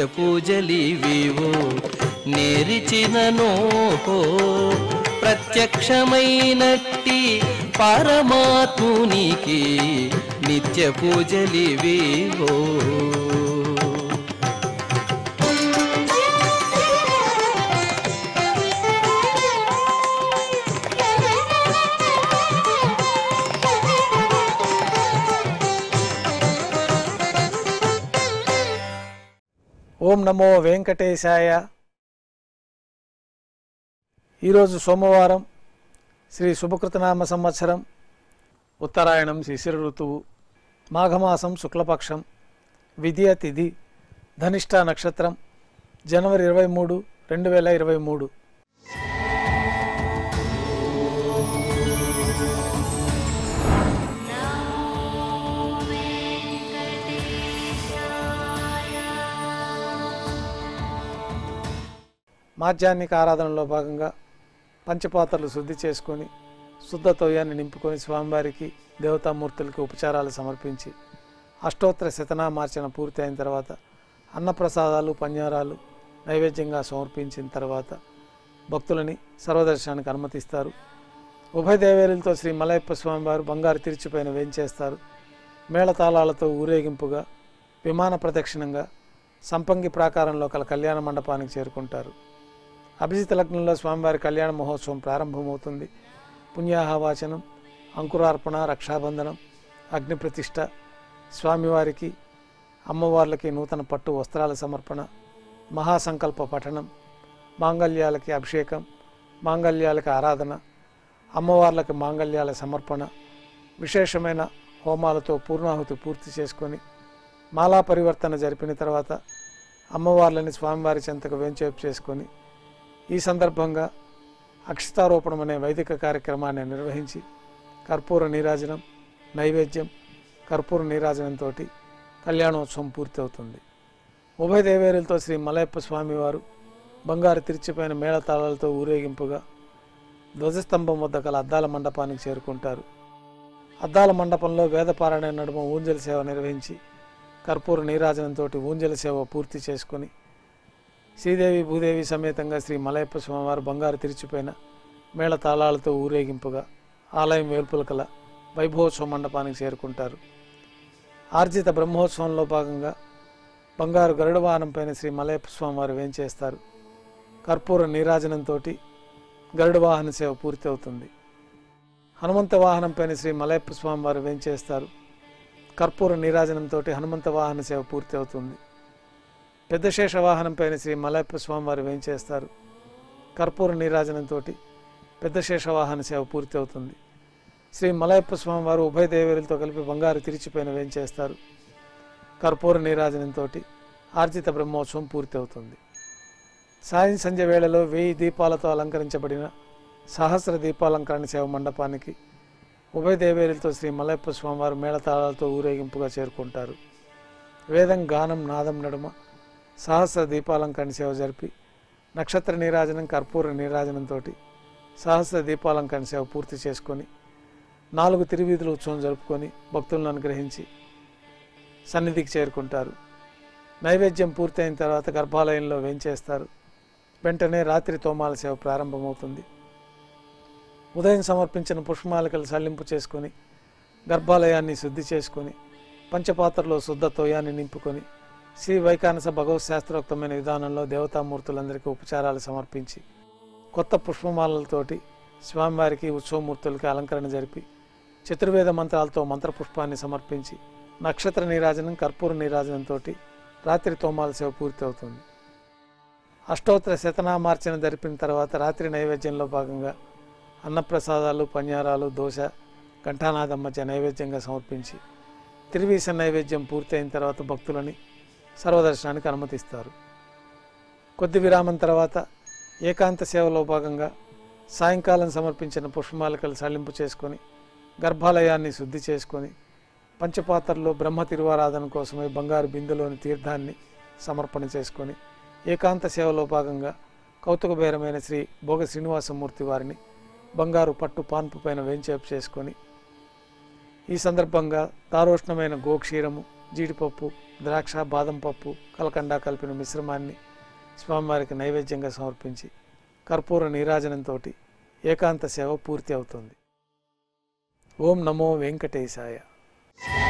పూజలివివో నేరిచిననో ప్రత్యక్షమైనట్టి పరమాత్మునికి నిత్య పూజలివివో ఓం నమో వెంకటేశాయ ఈరోజు సోమవారం శ్రీ శుభకృతనామ సంవత్సరం ఉత్తరాయణం శిశిర ఋతువు మాఘమాసం శుక్లపక్షం విద్య తిథి ధనిష్ట నక్షత్రం జనవరి ఇరవై మూడు రెండు వేల ఇరవై మూడు మాధ్యాహ్నిక ఆరాధనలో భాగంగా పంచపాత్రలు శుద్ధి చేసుకొని శుద్ధ తోయాన్ని నింపుకొని స్వామివారికి దేవతామూర్తులకి ఉపచారాలు సమర్పించి అష్టోత్తర శతనామార్చన పూర్తి అయిన తర్వాత అన్నప్రసాదాలు పన్యారాలు నైవేద్యంగా సమర్పించిన తర్వాత భక్తులని సర్వదర్శనానికి అనుమతిస్తారు ఉభయ దేవేరులతో శ్రీ మలయప్ప స్వామివారు బంగారు తిరిచిపైన వేంచేస్తారు మేళతాళాలతో ఊరేగింపుగా విమాన ప్రదక్షిణంగా సంపంగి ప్రాకారంలో కల కళ్యాణ మండపానికి చేరుకుంటారు అభిజిత లగ్నంలో స్వామివారి కళ్యాణ మహోత్సవం ప్రారంభమవుతుంది పుణ్యాహవాచనం అంకురార్పణ రక్షాబంధనం అగ్ని ప్రతిష్ట స్వామివారికి అమ్మవార్లకి నూతన పట్టు వస్త్రాల సమర్పణ మహాసంకల్ప పఠనం మాంగళ్యాలకి అభిషేకం మాంగళ్యాలకి ఆరాధన అమ్మవార్లకి మాంగళ్యాల సమర్పణ విశేషమైన హోమాలతో పూర్ణాహుతి పూర్తి చేసుకొని మాలా పరివర్తన జరిపిన తర్వాత అమ్మవార్లని స్వామివారి చెంతకు వేంచేపు చేసుకొని ఈ సందర్భంగా అక్షతారోపణం అనే వైదిక కార్యక్రమాన్ని నిర్వహించి కర్పూర నీరాజనం నైవేద్యం కర్పూర నీరాజనంతో కళ్యాణోత్సవం పూర్తవుతుంది ఉభయ దేవేరులతో శ్రీ మలయప్ప స్వామివారు బంగారు తిరిచిపోయిన మేళతాళాలతో ఊరేగింపుగా ధ్వజస్తంభం వద్ద గల అద్దాల మండపానికి చేరుకుంటారు అద్దాల మండపంలో వేదపారాయణ నడుమ ఊంజల సేవ నిర్వహించి కర్పూర నీరాజనంతో ఊంజల సేవ పూర్తి చేసుకొని శ్రీదేవి భూదేవి సమేతంగా శ్రీ మలయప్ప స్వామివారు బంగారు తిరిచిపోయిన మేళ తాళాలతో ఊరేగింపుగా ఆలయం వేల్పుల కల వైభవోత్సవ మండపానికి చేరుకుంటారు ఆర్జిత బ్రహ్మోత్సవంలో భాగంగా బంగారు గరుడ వాహనంపైన శ్రీ మలయప్ప స్వామివారు వేంచేస్తారు కర్పూర నీరాజనంతో గరుడ వాహన సేవ పూర్తి అవుతుంది హనుమంత వాహనంపైన శ్రీ మలయప్ప స్వామివారు వేంచేస్తారు కర్పూర నీరాజనంతో హనుమంత వాహన సేవ పూర్తి అవుతుంది పెద్ద శేష వాహనంపైన శ్రీ మలయప్ప స్వామివారు వేంచేస్తారు కర్పూర నీరాజనంతో పెద్ద శేష వాహన సేవ పూర్తి అవుతుంది శ్రీ మలయప్ప స్వామివారు ఉభయ దేవేరులతో కలిపి బంగారు తిరిచిపోయిన వేంచేస్తారు కర్పూర నీరాజనంతో ఆర్జిత బ్రహ్మోత్సవం పూర్తి అవుతుంది సాయం సంధ్య వేళలో వెయ్యి దీపాలతో అలంకరించబడిన సహస్ర దీపాలంకరణ సేవ మండపానికి ఉభయ దేవేరులతో శ్రీ మలయప్ప స్వామివారు మేళతాళాలతో ఊరేగింపుగా చేరుకుంటారు వేదం గానం నాదం నడుమ సహస్ర దీపాలంకరణ సేవ జరిపి నక్షత్ర నీరాజనం కర్పూర నీరాజనంతో సహస్ర దీపాలంకరణ సేవ పూర్తి చేసుకొని నాలుగు తిరువీధుల ఉత్సవం జరుపుకొని భక్తులను అనుగ్రహించి సన్నిధికి చేరుకుంటారు నైవేద్యం పూర్తయిన తర్వాత గర్భాలయంలో వేంచేస్తారు వెంటనే రాత్రి తోమాల సేవ ప్రారంభమవుతుంది ఉదయం సమర్పించిన పుష్పమాలికలు సల్లింపు చేసుకొని గర్భాలయాన్ని శుద్ధి చేసుకొని పంచపాత్రలో శుద్ధ తోయాన్ని నింపుకొని శ్రీ వైకానస భగవత్ శాస్త్రోక్తమైన విధానంలో దేవతామూర్తులందరికీ ఉపచారాలు సమర్పించి కొత్త పుష్పమాలలతోటి స్వామివారికి ఉత్సవమూర్తులకి అలంకరణ జరిపి చతుర్వేద మంత్రాలతో మంత్రపుష్పాన్ని సమర్పించి నక్షత్ర నీరాజనం కర్పూర నీరాజనంతో రాత్రి తోమాల సేవ పూర్తి అవుతుంది అష్టోత్తర శతనామార్చన జరిపిన తర్వాత రాత్రి నైవేద్యంలో భాగంగా అన్నప్రసాదాలు పన్యారాలు దోశ ఘంటానాదం మధ్య నైవేద్యంగా సమర్పించి తిరువీస నైవేద్యం పూర్తయిన తర్వాత భక్తులని సర్వదర్శనానికి అనుమతిస్తారు కొద్ది విరామం తర్వాత ఏకాంత సేవలో భాగంగా సాయంకాలం సమర్పించిన పుష్పమాలికలు సల్లింపు చేసుకొని గర్భాలయాన్ని శుద్ధి చేసుకొని పంచపాత్రలో బ్రహ్మ తిరువారాధన కోసమై బంగారు బిందులోని తీర్థాన్ని సమర్పణ చేసుకొని ఏకాంత సేవలో భాగంగా కౌతుకబేరమైన శ్రీ భోగ శ్రీనివాసమూర్తి వారిని బంగారు పట్టు పాన్పు పైన వేంచేపు చేసుకొని ఈ సందర్భంగా దారోష్ణమైన గోక్షీరము జీడిపప్పు ద్రాక్ష బాదం పప్పు కలకండా కలిపిన మిశ్రమాన్ని స్వామివారికి నైవేద్యంగా సమర్పించి కర్పూర నీరాజనంతో ఏకాంత సేవ పూర్తి అవుతుంది ఓం నమో వెంకటేశాయ